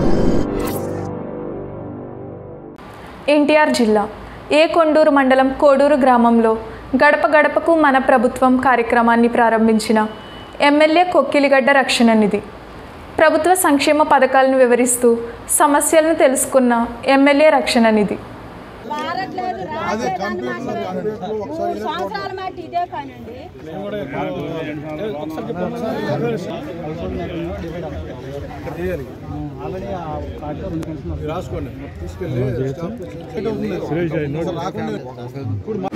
ఎన్టీఆర్ జిల్లా ఏ కొండూరు మండలం కోడూరు గ్రామంలో గడప గడపకు మన ప్రభుత్వం కార్యక్రమాన్ని ప్రారంభించిన ఎమ్మెల్యే కొక్కిలిగడ్డ రక్షణ నిధి ప్రభుత్వ సంక్షేమ పథకాలను వివరిస్తూ సమస్యలను తెలుసుకున్న ఎమ్మెల్యే రక్షణ నిధి మారట్లేదు రావట్లేదు మూడు సంవత్సరాల మట్టి ఇదే పనండి రాసుకోండి తీసుకెళ్ళి స్టాంప్ రాకుండా